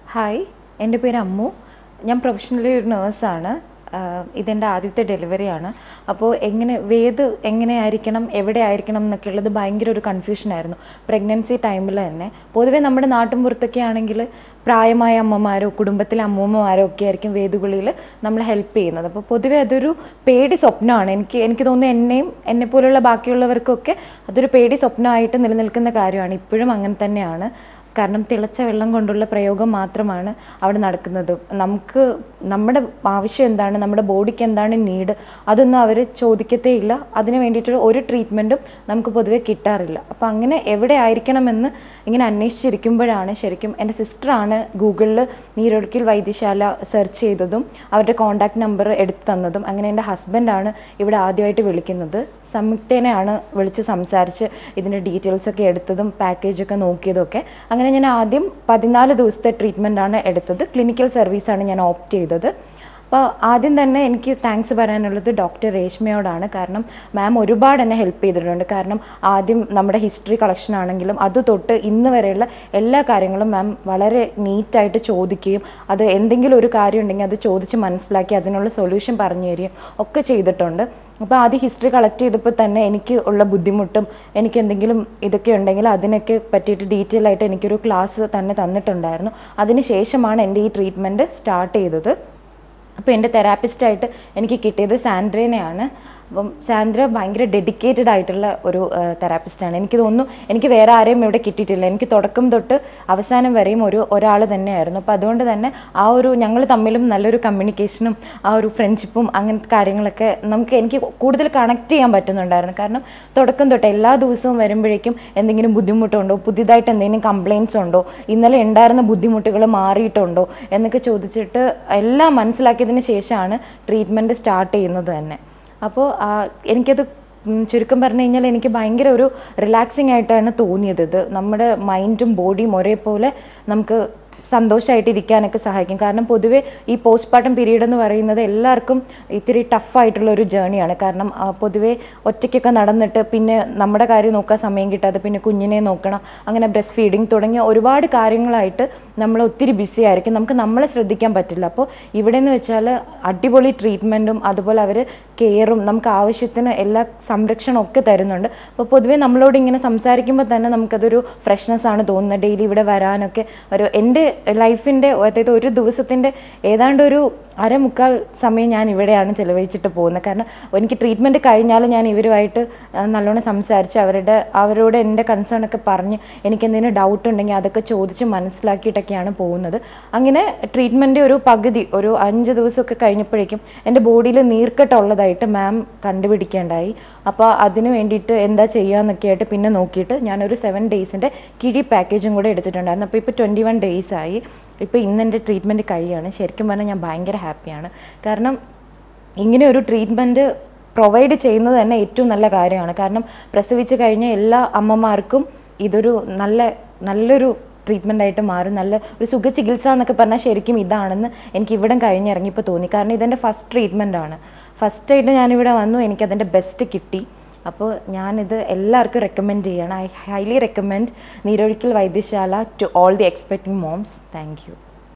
hi എൻ്റെ പേര് അമ്മു ഞാൻ പ്രൊഫഷണലി ഒരു നേഴ്സാണ് ഇതെൻ്റെ ആദ്യത്തെ ഡെലിവറിയാണ് അപ്പോൾ എങ്ങനെ വേത് എങ്ങനെ ആയിരിക്കണം എവിടെ ആയിരിക്കണം എന്നൊക്കെ ഉള്ളത് ഭയങ്കര ഒരു കൺഫ്യൂഷനായിരുന്നു പ്രഗ്നൻസി ടൈമിൽ തന്നെ പൊതുവേ നമ്മുടെ നാട്ടിൻപുറത്തൊക്കെ ആണെങ്കിൽ പ്രായമായ അമ്മമാരോ കുടുംബത്തിലെ അമ്മൂമ്മമാരോ ഒക്കെ ആയിരിക്കും വേദുകളിൽ നമ്മൾ ഹെൽപ്പ് ചെയ്യുന്നത് അപ്പോൾ പൊതുവേ അതൊരു പേടി സ്വപ്നമാണ് എനിക്ക് എനിക്ക് തോന്നുന്നു എന്നെയും എന്നെ പോലുള്ള ബാക്കിയുള്ളവർക്കൊക്കെ അതൊരു പേടി സ്വപ്നമായിട്ട് നിലനിൽക്കുന്ന കാര്യമാണ് ഇപ്പോഴും അങ്ങനെ തന്നെയാണ് കാരണം തിളച്ച വെള്ളം കൊണ്ടുള്ള പ്രയോഗം മാത്രമാണ് അവിടെ നടക്കുന്നത് നമുക്ക് നമ്മുടെ ആവശ്യം എന്താണ് നമ്മുടെ ബോഡിക്ക് എന്താണ് നീഡ് അതൊന്നും അവർ ചോദിക്കത്തേ ഇല്ല അതിന് വേണ്ടിയിട്ടുള്ള ഒരു ട്രീറ്റ്മെൻറ്റും നമുക്ക് പൊതുവെ കിട്ടാറില്ല അപ്പോൾ അങ്ങനെ എവിടെ ആയിരിക്കണമെന്ന് ഇങ്ങനെ അന്വേഷിച്ചിരിക്കുമ്പോഴാണ് ശരിക്കും എൻ്റെ സിസ്റ്ററാണ് ഗൂഗിളിൽ നീരൊഴുക്കിൽ വൈദ്യശാല സെർച്ച് ചെയ്തതും അവരുടെ കോൺടാക്ട് നമ്പർ എടുത്തു തന്നതും അങ്ങനെ എൻ്റെ ഹസ്ബൻഡാണ് ഇവിടെ ആദ്യമായിട്ട് വിളിക്കുന്നത് സംയുക്തേനെയാണ് വിളിച്ച് സംസാരിച്ച് ഇതിൻ്റെ ഡീറ്റെയിൽസ് ഒക്കെ എടുത്തതും പാക്കേജൊക്കെ നോക്കിയതും ഒക്കെ അങ്ങനെ ഞാൻ ആദ്യം പതിനാല് ദിവസത്തെ ട്രീറ്റ്മെൻ്റ് ആണ് എടുത്തത് ക്ലിനിക്കൽ സർവീസാണ് ഞാൻ ഓപ്റ്റ് ചെയ്തത് അപ്പോൾ ആദ്യം തന്നെ എനിക്ക് താങ്ക്സ് പറയാനുള്ളത് ഡോക്ടർ രേഷ്മയോടാണ് കാരണം മാം ഒരുപാട് എന്നെ ഹെൽപ്പ് ചെയ്തിട്ടുണ്ട് കാരണം ആദ്യം നമ്മുടെ ഹിസ്റ്ററി കളക്ഷൻ ആണെങ്കിലും അത് തൊട്ട് ഇന്ന് വരെയുള്ള എല്ലാ കാര്യങ്ങളും മാം വളരെ നീറ്റായിട്ട് ചോദിക്കുകയും അത് എന്തെങ്കിലും ഒരു കാര്യം ഉണ്ടെങ്കിൽ അത് ചോദിച്ച് മനസ്സിലാക്കി അതിനുള്ള സൊല്യൂഷൻ പറഞ്ഞു തരികയും ഒക്കെ ചെയ്തിട്ടുണ്ട് അപ്പോൾ ആദ്യം ഹിസ്റ്ററി കളക്ട് ചെയ്തപ്പോൾ തന്നെ എനിക്ക് ഉള്ള ബുദ്ധിമുട്ടും എനിക്ക് എന്തെങ്കിലും ഇതൊക്കെ ഉണ്ടെങ്കിൽ അതിനൊക്കെ പറ്റിയിട്ട് ഡീറ്റെയിൽ ആയിട്ട് എനിക്കൊരു ക്ലാസ് തന്നെ തന്നിട്ടുണ്ടായിരുന്നു അതിന് ശേഷമാണ് എൻ്റെ ഈ ട്രീറ്റ്മെൻറ്റ് സ്റ്റാർട്ട് ചെയ്തത് അപ്പോൾ എൻ്റെ തെറാപ്പിസ്റ്റായിട്ട് എനിക്ക് കിട്ടിയത് സാൻഡ്രേനെയാണ് അപ്പം സാൻഡ്ര ഭയങ്കര ഡെഡിക്കേറ്റഡ് ആയിട്ടുള്ള ഒരു തെറാപ്പിസ്റ്റാണ് എനിക്ക് തോന്നുന്നു എനിക്ക് വേറെ ആരെയും ഇവിടെ കിട്ടിയിട്ടില്ല എനിക്ക് തുടക്കം തൊട്ട് അവസാനം വരെയും ഒരു ഒരാൾ തന്നെയായിരുന്നു അപ്പോൾ അതുകൊണ്ട് തന്നെ ആ ഒരു ഞങ്ങൾ തമ്മിലും നല്ലൊരു കമ്മ്യൂണിക്കേഷനും ആ ഒരു ഫ്രണ്ട്ഷിപ്പും അങ്ങനത്തെ കാര്യങ്ങളൊക്കെ നമുക്ക് എനിക്ക് കൂടുതൽ കണക്ട് ചെയ്യാൻ പറ്റുന്നുണ്ടായിരുന്നു കാരണം തുടക്കം തൊട്ട് എല്ലാ ദിവസവും വരുമ്പോഴേക്കും എന്തെങ്കിലും ബുദ്ധിമുട്ടുണ്ടോ പുതിയതായിട്ട് എന്തെങ്കിലും കംപ്ലയിൻസ് ഉണ്ടോ ഇന്നലെ ഉണ്ടായിരുന്ന ബുദ്ധിമുട്ടുകൾ മാറിയിട്ടുണ്ടോ എന്നൊക്കെ ചോദിച്ചിട്ട് എല്ലാം മനസ്സിലാക്കിയതിന് ശേഷമാണ് ട്രീറ്റ്മെൻറ്റ് സ്റ്റാർട്ട് ചെയ്യുന്നത് തന്നെ അപ്പോൾ എനിക്കത് ഉം, ചുരുക്കം പറഞ്ഞു കഴിഞ്ഞാൽ എനിക്ക് ഭയങ്കര ഒരു റിലാക്സിങ് ആയിട്ടാണ് തോന്നിയത് ഇത് നമ്മുടെ മൈൻഡും ബോഡിയും ഒരേപോലെ നമുക്ക് സന്തോഷമായിട്ട് ഇരിക്കാനൊക്കെ സഹായിക്കും കാരണം പൊതുവെ ഈ പോസ്റ്റ്മോർട്ടം പീരീഡ് എന്ന് പറയുന്നത് എല്ലാവർക്കും ഇത്തിരി ടഫായിട്ടുള്ള ഒരു ജേണിയാണ് കാരണം ആ, പൊതുവെ ഒറ്റയ്ക്കൊക്കെ നടന്നിട്ട് പിന്നെ നമ്മുടെ കാര്യം നോക്കാൻ സമയം കിട്ടാതെ പിന്നെ കുഞ്ഞിനെ നോക്കണം അങ്ങനെ ബ്രസ്റ്റ് ഫീഡിങ് തുടങ്ങിയ ഒരുപാട് കാര്യങ്ങളായിട്ട് നമ്മൾ ഒത്തിരി ബിസി ആയിരിക്കും നമുക്ക് നമ്മളെ ശ്രദ്ധിക്കാൻ പറ്റില്ല അപ്പോൾ ഇവിടെ എന്ന് വെച്ചാൽ അടിപൊളി ട്രീറ്റ്മെൻറ്റും അതുപോലെ അവർ കെയറും നമുക്ക് ആവശ്യത്തിന് എല്ലാ സംരക്ഷണവും ഒക്കെ തരുന്നുണ്ട് അപ്പോൾ പൊതുവേ നമ്മളോട് ഇങ്ങനെ സംസാരിക്കുമ്പോൾ തന്നെ നമുക്കതൊരു ഫ്രഷ്നെസ് ആണ് തോന്നുന്നത് ഡെയിലി ഇവിടെ വരാനൊക്കെ ഒരു എൻ്റെ ലൈഫിൻ്റെ അതായത് ഒരു ദിവസത്തിൻ്റെ ഏതാണ്ട് ഒരു അരമുക്കാൽ സമയം ഞാൻ ഇവിടെയാണ് ചിലവഴിച്ചിട്ട് പോകുന്നത് കാരണം എനിക്ക് ട്രീറ്റ്മെൻറ്റ് കഴിഞ്ഞാൽ ഞാൻ ഇവരുമായിട്ട് ആ, നല്ലോണം സംസാരിച്ച് അവരുടെ അവരോട് എൻ്റെ കൺസേൺ ഒക്കെ പറഞ്ഞ് എനിക്ക് എന്തെങ്കിലും ഡൗട്ട് ഉണ്ടെങ്കിൽ അതൊക്കെ ചോദിച്ച് മനസ്സിലാക്കിയിട്ടൊക്കെയാണ് പോകുന്നത് അങ്ങനെ ട്രീറ്റ്മെൻറ്റ് ഒരു പകുതി ഒരു അഞ്ച് ദിവസമൊക്കെ കഴിഞ്ഞപ്പോഴേക്കും എൻ്റെ ബോഡിയിൽ നീർക്കെട്ടുള്ളതായിട്ട് മാം കണ്ടുപിടിക്കേണ്ടായി അപ്പോൾ അതിന് വേണ്ടിയിട്ട് എന്താ ചെയ്യുകയെന്നൊക്കെ ആയിട്ട് പിന്നെ നോക്കിയിട്ട് ഞാനൊരു സെവൻ ഡേയ്സിൻ്റെ കിഴി പാക്കേജും കൂടെ എടുത്തിട്ടുണ്ടായിരുന്നു അപ്പോൾ ഇപ്പോൾ ട്വൻറ്റി വൺ ഡേയ്സ് ആയി ഇപ്പോൾ ഇന്ന് എൻ്റെ ട്രീറ്റ്മെൻറ്റ് കഴിയാണ് ശരിക്കും പറഞ്ഞാൽ ഞാൻ ഭയങ്കര ഹാപ്പിയാണ് കാരണം ഇങ്ങനെ ഒരു ട്രീറ്റ്മെൻറ്റ് പ്രൊവൈഡ് ചെയ്യുന്നത് തന്നെ ഏറ്റവും നല്ല കാര്യമാണ് കാരണം പ്രസവിച്ച് കഴിഞ്ഞ എല്ലാ അമ്മമാർക്കും ഇതൊരു നല്ല നല്ലൊരു ട്രീറ്റ്മെൻ്റ് ആയിട്ട് മാറും നല്ല ഒരു സുഖ ചികിത്സ എന്നൊക്കെ പറഞ്ഞാൽ ശരിക്കും ഇതാണെന്ന് എനിക്ക് ഇവിടെ കഴിഞ്ഞിറങ്ങിയപ്പോൾ തോന്നി കാരണം ഇതെൻ്റെ ഫസ്റ്റ് ട്രീറ്റ്മെൻ്റ് ആണ് ഫസ്റ്റായിട്ട് ഞാനിവിടെ വന്നു എനിക്കതിൻ്റെ ബെസ്റ്റ് കിട്ടി അപ്പോൾ ഞാനിത് എല്ലാവർക്കും റെക്കമെൻഡ് ചെയ്യണം ഐ ഹൈലി റെക്കമെൻഡ് നീരൊഴുക്കൽ വൈദ്യശാല to all the expecting moms thank U